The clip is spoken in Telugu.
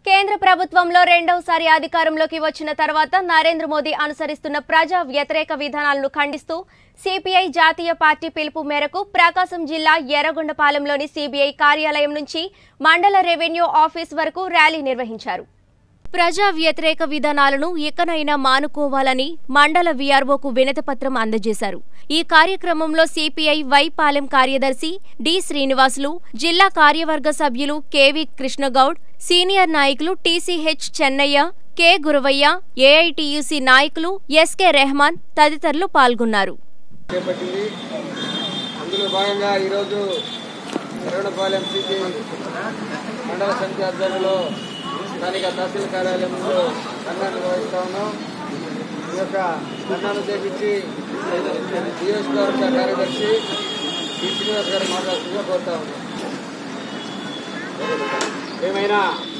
కేంద్ర ప్రభుత్వంలో రెండవసారి అధికారంలోకి వచ్చిన తర్వాత నరేంద్ర మోదీ అనుసరిస్తున్న ప్రజా వ్యతిరేక విధానాలను ఖండిస్తూ సిపిఐ జాతీయ పార్టీ పిలుపు మేరకు ప్రకాశం జిల్లా ఎర్రగొండపాలెంలోని సిబిఐ కార్యాలయం నుంచి మండల రెవెన్యూ ఆఫీస్ వరకు ర్యాలీ నిర్వహించారు ప్రజా వ్యతిరేక విధానాలను ఇకనైనా మానుకోవాలని మండల వీఆర్ఓకు వినతిపత్రం అందజేశారు ఈ కార్యక్రమంలో సిపిఐ వైపాలెం కార్యదర్శి డి శ్రీనివాసులు జిల్లా కార్యవర్గ సభ్యులు కెవి కృష్ణగౌడ్ సీనియర్ నాయకులు TCH Chennaiah K Guravaiah AITUC నాయకులు ఎస్కే రెహమాన్ తదితరులు పాల్గొన్నారు చేపట్టింది అందులో భాగంగా ఈరోజు ఎర్రగొండపాలెం సిపి మండల సమితి ఆధ్వర్యంలో స్థానిక తహసీల్ కార్యాలయం ముందు ధర్నా నిర్వహిస్తా ఉన్నాం ఈ యొక్క ధర్నాను చేపించి నియోజకవర్గ కార్యదర్శి డి శ్రీనివాస్ గారు మాట్లాడుతుందిగా కోరుతా ఉన్నాం ఏమైనా